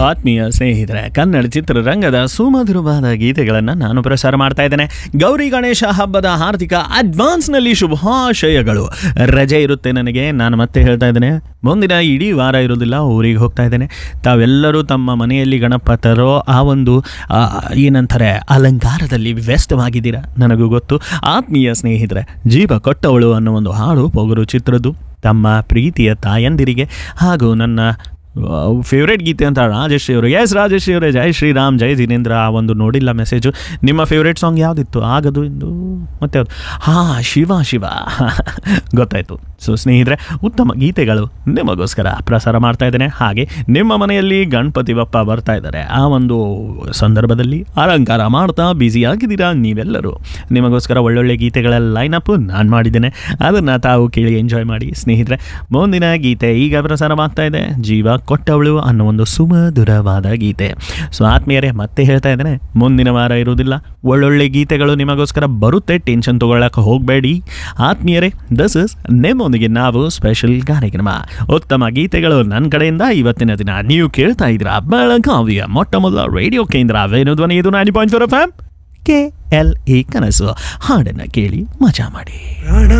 ಆತ್ಮೀಯ ಸ್ನೇಹಿತರೆ ಕನ್ನಡ ಚಿತ್ರರಂಗದ ಸುಮಧುರವಾದ ಗೀತೆಗಳನ್ನು ನಾನು ಪ್ರಸಾರ ಮಾಡ್ತಾ ಇದ್ದೇನೆ ಗೌರಿ ಗಣೇಶ ಹಬ್ಬದ ಹಾರ್ದಿಕ ಅಡ್ವಾನ್ಸ್ನಲ್ಲಿ ಶುಭಾಶಯಗಳು ರಜೆ ಇರುತ್ತೆ ನನಗೆ ನಾನು ಮತ್ತೆ ಹೇಳ್ತಾ ಇದ್ದೇನೆ ಮುಂದಿನ ಇಡೀ ವಾರ ಇರೋದಿಲ್ಲ ಊರಿಗೆ ಹೋಗ್ತಾ ಇದ್ದೇನೆ ತಾವೆಲ್ಲರೂ ತಮ್ಮ ಮನೆಯಲ್ಲಿ ಗಣಪ ತರೋ ಆ ಒಂದು ಆ, ಏನಂತಾರೆ ಅಲಂಕಾರದಲ್ಲಿ ವ್ಯಸ್ತವಾಗಿದ್ದೀರಾ ನನಗೂ ಗೊತ್ತು ಆತ್ಮೀಯ ಸ್ನೇಹಿತರೆ ಜೀವ ಕೊಟ್ಟವಳು ಅನ್ನೋ ಒಂದು ಹಾಡು ಪೊಗರು ಚಿತ್ರದ್ದು ತಮ್ಮ ಪ್ರೀತಿಯ ತಾಯಂದಿರಿಗೆ ಹಾಗೂ ನನ್ನ ಫೇವ್ರೇಟ್ ಗೀತೆ ಅಂತ ರಾಜಶ್ರೀ ಅವರು ಎಸ್ ರಾಜಶ್ರೀ ಅವರೇ ಜೈ ಶ್ರೀರಾಮ್ ಜೈ ಜಿನೇಂದ್ರ ಆ ಒಂದು ನೋಡಿಲ್ಲ ಮೆಸೇಜು ನಿಮ್ಮ ಫೇವ್ರೇಟ್ ಸಾಂಗ್ ಯಾವುದಿತ್ತು ಆಗದು ಇಂದು ಮತ್ತೆ ಯಾವುದು ಹಾಂ ಶಿವ ಶಿವ ಗೊತ್ತಾಯಿತು ಸೊ ಸ್ನೇಹಿತರೆ ಉತ್ತಮ ಗೀತೆಗಳು ನಿಮಗೋಸ್ಕರ ಪ್ರಸಾರ ಮಾಡ್ತಾ ಇದ್ದೇನೆ ಹಾಗೆ ನಿಮ್ಮ ಮನೆಯಲ್ಲಿ ಗಣಪತಿ ಬಪ್ಪ ಬರ್ತಾ ಇದ್ದಾರೆ ಆ ಒಂದು ಸಂದರ್ಭದಲ್ಲಿ ಅಲಂಕಾರ ಮಾಡ್ತಾ ಬ್ಯುಸಿ ಆಗಿದ್ದೀರಾ ನೀವೆಲ್ಲರೂ ನಿಮಗೋಸ್ಕರ ಒಳ್ಳೊಳ್ಳೆ ಗೀತೆಗಳ ಲೈನಪ್ ನಾನು ಮಾಡಿದ್ದೇನೆ ಅದನ್ನು ತಾವು ಕೇಳಿ ಎಂಜಾಯ್ ಮಾಡಿ ಸ್ನೇಹಿತರೆ ಮುಂದಿನ ಗೀತೆ ಈಗ ಪ್ರಸಾರವಾಗ್ತಾ ಇದೆ ಜೀವ ಕೊಟ್ಟವಳು ಅನ್ನೋ ಒಂದು ಸುಮಧುರವಾದ ಗೀತೆ ಸೊ ಆತ್ಮೀಯರೇ ಮತ್ತೆ ಹೇಳ್ತಾ ಇದ್ದೇನೆ ಮುಂದಿನ ವಾರ ಇರುವುದಿಲ್ಲ ಒಳ್ಳೊಳ್ಳೆ ಗೀತೆಗಳು ನಿಮಗೋಸ್ಕರ ಬರುತ್ತೆ ಟೆನ್ಷನ್ ತಗೊಳ್ಳಕ್ಕೆ ಹೋಗಬೇಡಿ ಆತ್ಮೀಯರೇ ದಸ್ ಇಸ್ ನಿಮ್ಮೊಂದಿಗೆ ನಾವು ಸ್ಪೆಷಲ್ ಕಾರ್ಯಕ್ರಮ ಉತ್ತಮ ಗೀತೆಗಳು ನನ್ನ ಕಡೆಯಿಂದ ಇವತ್ತಿನ ದಿನ ನೀವು ಕೇಳ್ತಾ ಇದ್ದೀರಾ ಬೆಳಗಾವಿಯ ಮೊಟ್ಟ ಮೊದಲ ರೇಡಿಯೋ ಕೇಂದ್ರ ವೇಣು ಧ್ವನಿ ಇದು nine point four FM K L E ಇ ಕನಸು ಹಾಡನ್ನು ಕೇಳಿ ಮಜಾ ಮಾಡಿ ಪ್ರಾಣ